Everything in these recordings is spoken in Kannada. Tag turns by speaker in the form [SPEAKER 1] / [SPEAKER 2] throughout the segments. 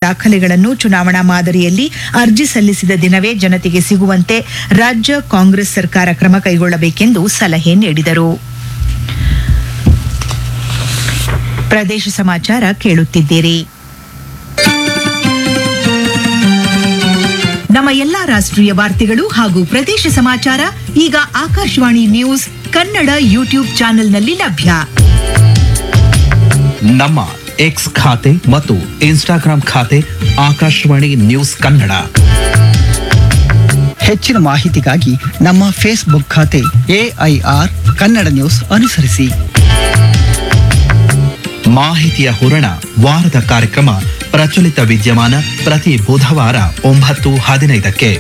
[SPEAKER 1] ದಾಖಲೆಗಳನ್ನು ಚುನಾವಣಾ ಮಾದರಿಯಲ್ಲಿ ಅರ್ಜಿ ಸಲ್ಲಿಸಿದ ದಿನವೇ ಜನತೆಗೆ ಸಿಗುವಂತೆ ರಾಜ್ಯ ಕಾಂಗ್ರೆಸ್ ಸರ್ಕಾರ ಕ್ರಮ ಕೈಗೊಳ್ಳಬೇಕೆಂದು ಸಲಹೆ ನೀಡಿದರು ಪ್ರದೇಶ ಸಮಾಚಾರ ಕೇಳುತ್ತಿದ್ದೀರಿ ನಮ್ಮ ಎಲ್ಲಾ ರಾಷ್ಟ್ರೀಯ ವಾರ್ತೆಗಳು ಹಾಗೂ ಪ್ರದೇಶ ಸಮಾಚಾರ ಈಗ ಆಕಾಶವಾಣಿ ನ್ಯೂಸ್ ಕನ್ನಡ ಯೂಟ್ಯೂಬ್ ಚಾನೆಲ್ನಲ್ಲಿ ಲಭ್ಯ
[SPEAKER 2] ನಮ್ಮ ಎಕ್ಸ್ ಖಾತೆ ಮತ್ತು ಇನ್ಸ್ಟಾಗ್ರಾಂ ಖಾತೆ ಆಕಾಶವಾಣಿ ನ್ಯೂಸ್ ಕನ್ನಡ
[SPEAKER 3] ಹೆಚ್ಚಿನ ಮಾಹಿತಿಗಾಗಿ ನಮ್ಮ ಫೇಸ್ಬುಕ್ ಖಾತೆ ಎಐಆರ್ ಕನ್ನಡ ನ್ಯೂಸ್ ಅನುಸರಿಸಿ
[SPEAKER 2] ಮಾಹಿತಿಯ ಹೂರಣ ವಾರದ ಕಾರ್ಯಕ್ರಮ ಪ್ರಚಲಿತ ವಿದ್ಯಮಾನ ಪ್ರತಿ ಬುಧವಾರ ಒಂಬತ್ತು ಹದಿನೈದಕ್ಕೆ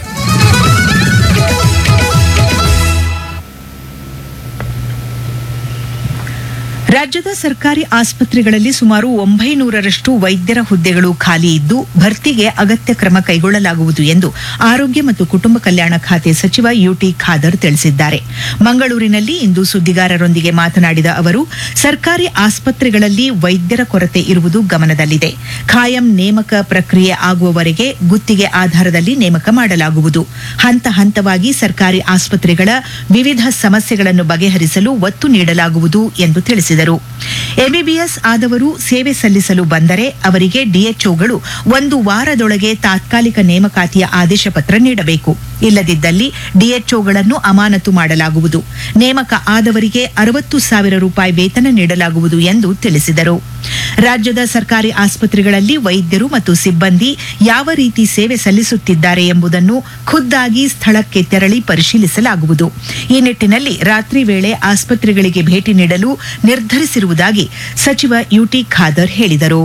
[SPEAKER 1] ರಾಜ್ಯದ ಸರ್ಕಾರಿ ಆಸ್ಪತ್ರೆಗಳಲ್ಲಿ ಸುಮಾರು ಒಂಬೈನೂರರಷ್ಟು ವೈದ್ಯರ ಹುದ್ದೆಗಳು ಖಾಲಿ ಇದ್ದು ಭರ್ತಿಗೆ ಅಗತ್ಯ ಕ್ರಮ ಕೈಗೊಳ್ಳಲಾಗುವುದು ಎಂದು ಆರೋಗ್ಯ ಮತ್ತು ಕುಟುಂಬ ಕಲ್ಯಾಣ ಖಾತೆ ಸಚಿವ ಯುಟಿ ಖಾದರ್ ತಿಳಿಸಿದ್ದಾರೆ ಮಂಗಳೂರಿನಲ್ಲಿ ಇಂದು ಸುದ್ದಿಗಾರರೊಂದಿಗೆ ಮಾತನಾಡಿದ ಅವರು ಸರ್ಕಾರಿ ಆಸ್ಪತ್ರೆಗಳಲ್ಲಿ ವೈದ್ಯರ ಕೊರತೆ ಇರುವುದು ಗಮನದಲ್ಲಿದೆ ಖಾಯಂ ನೇಮಕ ಪ್ರಕ್ರಿಯೆ ಆಗುವವರೆಗೆ ಗುತ್ತಿಗೆ ಆಧಾರದಲ್ಲಿ ನೇಮಕ ಮಾಡಲಾಗುವುದು ಹಂತ ಹಂತವಾಗಿ ಸರ್ಕಾರಿ ಆಸ್ಪತ್ರೆಗಳ ವಿವಿಧ ಸಮಸ್ಯೆಗಳನ್ನು ಬಗೆಹರಿಸಲು ಒತ್ತು ನೀಡಲಾಗುವುದು ಎಂದು ತಿಳಿಸಿದರು ಎಂಬಿಬಿಎಸ್ ಆದವರು ಸೇವೆ ಸಲ್ಲಿಸಲು ಬಂದರೆ ಅವರಿಗೆ ಡಿಎಚ್ಒಗಳು ಒಂದು ವಾರದೊಳಗೆ ತಾತ್ಕಾಲಿಕ ನೇಮಕಾತಿಯ ಆದೇಶ ಪತ್ರ ನೀಡಬೇಕು ಇಲ್ಲದಿದ್ದಲ್ಲಿ ಡಿಎಚ್ಒಗಳನ್ನು ಅಮಾನತು ಮಾಡಲಾಗುವುದು ನೇಮಕ ಆದವರಿಗೆ ಅರವತ್ತು ಸಾವಿರ ರೂಪಾಯಿ ವೇತನ ನೀಡಲಾಗುವುದು ಎಂದು ತಿಳಿಸಿದರು ರಾಜ್ಯದ ಸರ್ಕಾರಿ ಆಸ್ಪತ್ರೆಗಳಲ್ಲಿ ವೈದ್ಯರು ಮತ್ತು ಸಿಬ್ಬಂದಿ ಯಾವ ರೀತಿ ಸೇವೆ ಸಲ್ಲಿಸುತ್ತಿದ್ದಾರೆ ಎಂಬುದನ್ನು ಖುದ್ದಾಗಿ ಸ್ಥಳಕ್ಕೆ ತೆರಳಿ ಪರಿಶೀಲಿಸಲಾಗುವುದು ಈ ನಿಟ್ಟಿನಲ್ಲಿ ರಾತ್ರಿ ವೇಳೆ ಆಸ್ಪತ್ರೆಗಳಿಗೆ ಭೇಟಿ ನೀಡಲು ನಿರ್ಧರಿಸಿರುವುದಾಗಿ ಸಚಿವ ಯುಟಿ ಖಾದರ್ ಹೇಳಿದರು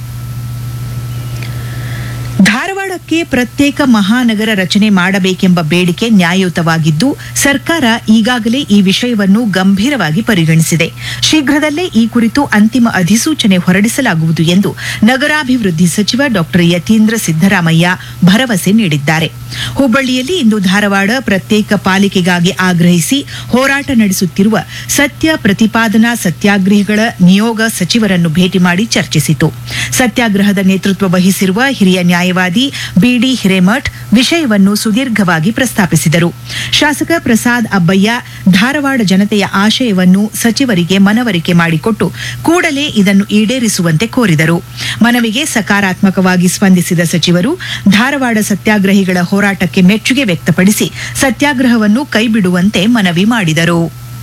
[SPEAKER 1] ಧಾರವಾಡಕ್ಕೆ ಪ್ರತ್ಯೇಕ ಮಹಾನಗರ ರಚನೆ ಮಾಡಬೇಕೆಂಬ ಬೇಡಿಕೆ ನ್ಯಾಯಯುತವಾಗಿದ್ದು ಸರ್ಕಾರ ಈಗಾಗಲೇ ಈ ವಿಷಯವನ್ನು ಗಂಭೀರವಾಗಿ ಪರಿಗಣಿಸಿದೆ ಶೀಘ್ರದಲ್ಲೇ ಈ ಕುರಿತು ಅಂತಿಮ ಅಧಿಸೂಚನೆ ಹೊರಡಿಸಲಾಗುವುದು ಎಂದು ನಗರಾಭಿವೃದ್ಧಿ ಸಚಿವ ಡಾ ಯತೀಂದ್ರ ಸಿದ್ದರಾಮಯ್ಯ ಭರವಸೆ ನೀಡಿದ್ದಾರೆ ಹುಬ್ಬಳ್ಳಿಯಲ್ಲಿ ಇಂದು ಧಾರವಾಡ ಪ್ರತ್ಯೇಕ ಪಾಲಿಕೆಗಾಗಿ ಆಗ್ರಹಿಸಿ ಹೋರಾಟ ನಡೆಸುತ್ತಿರುವ ಸತ್ಯ ಪ್ರತಿಪಾದನಾ ಸತ್ಯಾಗ್ರಹಿಗಳ ನಿಯೋಗ ಸಚಿವರನ್ನು ಭೇಟಿ ಮಾಡಿ ಚರ್ಚಿಸಿತು ಸತ್ಯಾಗ್ರಹದ ನೇತೃತ್ವ ವಹಿಸಿರುವ ಹಿರಿಯ ನ್ಯಾಯವಾದಿ ಬಿಡಿ ಹಿರೇಮಠ್ ವಿಷಯವನ್ನು ಸುದೀರ್ಘವಾಗಿ ಪ್ರಸ್ತಾಪಿಸಿದರು ಶಾಸಕ ಪ್ರಸಾದ್ ಅಬ್ಬಯ್ಯ ಧಾರವಾಡ ಜನತೆಯ ಆಶಯವನ್ನು ಸಚಿವರಿಗೆ ಮನವರಿಕೆ ಮಾಡಿಕೊಟ್ಟು ಕೂಡಲೇ ಇದನ್ನು ಈಡೇರಿಸುವಂತೆ ಕೋರಿದರು ಮನವಿಗೆ ಸಕಾರಾತ್ಮಕವಾಗಿ ಸ್ಪಂದಿಸಿದ ಸಚಿವರು ಧಾರವಾಡ ಸತ್ಯಾಗ್ರಹಿಗಳ ಹೋರಾಟಕ್ಕೆ ಮೆಚ್ಚುಗೆ ವ್ಯಕ್ತಪಡಿಸಿ ಸತ್ಯಾಗ್ರಹವನ್ನು ಕೈಬಿಡುವಂತೆ ಮನವಿ ಮಾಡಿದರು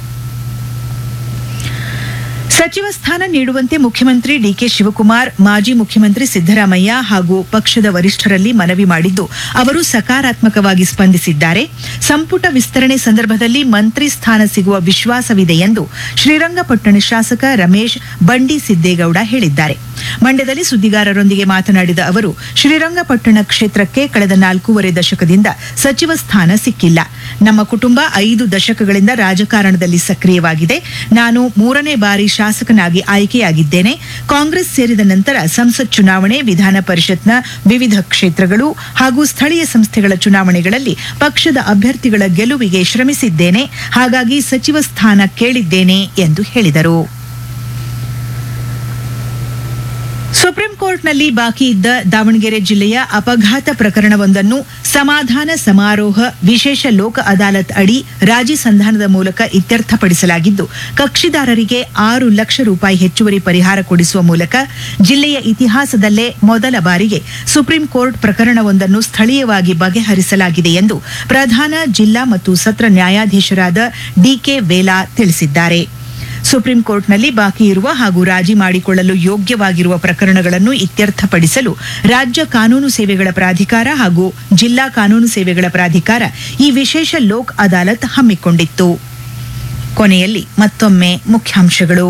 [SPEAKER 1] ಸಚಿವ ಸ್ಥಾನ ನೀಡುವಂತೆ ಮುಖ್ಯಮಂತ್ರಿ ಡಿಕೆ ಶಿವಕುಮಾರ್ ಮಾಜಿ ಮುಖ್ಯಮಂತ್ರಿ ಸಿದ್ದರಾಮಯ್ಯ ಹಾಗೂ ಪಕ್ಷದ ವರಿಷ್ಠರಲ್ಲಿ ಮನವಿ ಮಾಡಿದ್ದು ಅವರು ಸಕಾರಾತ್ಮಕವಾಗಿ ಸ್ಪಂದಿಸಿದ್ದಾರೆ ಸಂಪುಟ ವಿಸ್ತರಣೆ ಸಂದರ್ಭದಲ್ಲಿ ಮಂತ್ರಿ ಸ್ಥಾನ ಸಿಗುವ ವಿಶ್ವಾಸವಿದೆ ಎಂದು ಶ್ರೀರಂಗಪಟ್ಟಣ ಶಾಸಕ ರಮೇಶ್ ಬಂಡಿ ಸಿದ್ದೇಗೌಡ ಹೇಳಿದ್ದಾರೆ ಮಂಡ್ಯದಲ್ಲಿ ಸುದ್ದಿಗಾರರೊಂದಿಗೆ ಮಾತನಾಡಿದ ಅವರು ಶ್ರೀರಂಗಪಟ್ಟಣ ಕ್ಷೇತ್ರಕ್ಕೆ ಕಳೆದ ನಾಲ್ಕೂವರೆ ದಶಕದಿಂದ ಸಚಿವ ಸ್ಥಾನ ಸಿಕ್ಕಿಲ್ಲ ನಮ್ಮ ಕುಟುಂಬ ಐದು ದಶಕಗಳಿಂದ ರಾಜಕಾರಣದಲ್ಲಿ ಸಕ್ರಿಯವಾಗಿದೆ ನಾನು ಮೂರನೇ ಬಾರಿ ಶಾಸಕನಾಗಿ ಆಯ್ಕೆಯಾಗಿದ್ದೇನೆ ಕಾಂಗ್ರೆಸ್ ಸೇರಿದ ನಂತರ ಸಂಸತ್ ಚುನಾವಣೆ ವಿಧಾನ ಪರಿಷತ್ನ ವಿವಿಧ ಕ್ಷೇತ್ರಗಳು ಹಾಗೂ ಸ್ಥಳೀಯ ಸಂಸ್ಥೆಗಳ ಚುನಾವಣೆಗಳಲ್ಲಿ ಪಕ್ಷದ ಅಭ್ಯರ್ಥಿಗಳ ಗೆಲುವಿಗೆ ಶ್ರಮಿಸಿದ್ದೇನೆ ಹಾಗಾಗಿ ಸಚಿವ ಸ್ಥಾನ ಕೇಳಿದ್ದೇನೆ ಎಂದು ಹೇಳಿದರು ಸುಪ್ರೀಂ ಕೋರ್ಟ್ನಲ್ಲಿ ಬಾಕಿ ಇದ್ದ ದಾವಣಗೆರೆ ಜಿಲ್ಲೆಯ ಅಪಘಾತ ಪ್ರಕರಣವೊಂದನ್ನು ಸಮಾಧಾನ ಸಮಾರೋಹ ವಿಶೇಷ ಲೋಕ ಅದಾಲತ್ ಅಡಿ ರಾಜಿ ಸಂಧಾನದ ಮೂಲಕ ಇತ್ಯರ್ಥಪಡಿಸಲಾಗಿದ್ದು ಕಕ್ಷಿದಾರರಿಗೆ ಆರು ಲಕ್ಷ ರೂಪಾಯಿ ಹೆಚ್ಚುವರಿ ಪರಿಹಾರ ಕೊಡಿಸುವ ಮೂಲಕ ಜಿಲ್ಲೆಯ ಇತಿಹಾಸದಲ್ಲೇ ಮೊದಲ ಬಾರಿಗೆ ಸುಪ್ರೀಂ ಕೋರ್ಟ್ ಪ್ರಕರಣವೊಂದನ್ನು ಸ್ಥಳೀಯವಾಗಿ ಬಗೆಹರಿಸಲಾಗಿದೆ ಎಂದು ಪ್ರಧಾನ ಜಿಲ್ಲಾ ಮತ್ತು ಸತ್ರ ನ್ಯಾಯಾಧೀಶರಾದ ಡಿಕೆ ವೇಲಾ ತಿಳಿಸಿದ್ದಾರೆ ಸುಪ್ರೀಂ ಕೋರ್ಟ್ನಲ್ಲಿ ಬಾಕಿ ಇರುವ ಹಾಗೂ ರಾಜಿ ಮಾಡಿಕೊಳ್ಳಲು ಯೋಗ್ಯವಾಗಿರುವ ಪ್ರಕರಣಗಳನ್ನು ಇತ್ಯರ್ಥಪಡಿಸಲು ರಾಜ್ಯ ಕಾನೂನು ಸೇವೆಗಳ ಪ್ರಾಧಿಕಾರ ಹಾಗೂ ಜಿಲ್ಲಾ ಕಾನೂನು ಸೇವೆಗಳ ಪ್ರಾಧಿಕಾರ ಈ ವಿಶೇಷ ಲೋಕ್ ಅದಾಲತ್ ಹಮ್ಮಿಕೊಂಡಿತ್ತು ಕೊನೆಯಲ್ಲಿ ಮತ್ತೊಮ್ಮೆ ಮುಖ್ಯಾಂಶಗಳು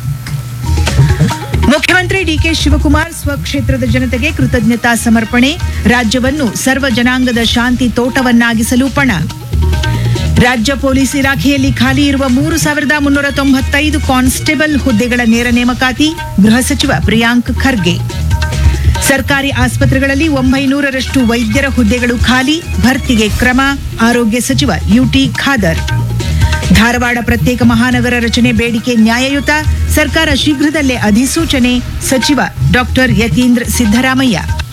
[SPEAKER 1] ಮುಖ್ಯಮಂತ್ರಿ ಡಿಕೆ ಶಿವಕುಮಾರ್ ಸ್ವಕ್ಷೇತ್ರದ ಜನತೆಗೆ ಕೃತಜ್ಞತಾ ಸಮರ್ಪಣೆ ರಾಜ್ಯವನ್ನು ಸರ್ವ ಜನಾಂಗದ ಶಾಂತಿ ತೋಟವನ್ನಾಗಿಸಲು ಪಣ ರಾಜ್ಯ ಪೊಲೀಸ್ ಇಲಾಖೆಯಲ್ಲಿ ಖಾಲಿ ಇರುವ ಮೂರು ಸಾವಿರದ ಮುನ್ನೂರ ತೊಂಬತ್ತೈದು ಕಾನ್ಸ್ಟೇಬಲ್ ಹುದ್ದೆಗಳ ನೇರ ನೇಮಕಾತಿ ಗೃಹ ಸಚಿವ ಪ್ರಿಯಾಂಕ್ ಖರ್ಗೆ ಸರ್ಕಾರಿ ಆಸ್ಪತ್ರೆಗಳಲ್ಲಿ ಒಂಬೈನೂರರಷ್ಟು ವೈದ್ಯರ ಹುದ್ದೆಗಳು ಖಾಲಿ ಭರ್ತಿಗೆ ಕ್ರಮ ಆರೋಗ್ಯ ಸಚಿವ ಯುಟಿ ಖಾದರ್ ಧಾರವಾಡ ಪ್ರತ್ಯೇಕ ಮಹಾನಗರ ರಚನೆ ಬೇಡಿಕೆ ನ್ಯಾಯಯುತ ಸರ್ಕಾರ ಶೀಘ್ರದಲ್ಲೇ ಅಧಿಸೂಚನೆ ಸಚಿವ ಡಾಕ್ಟರ್ ಯತೀಂದ್ರ ಸಿದ್ದರಾಮಯ್ಯ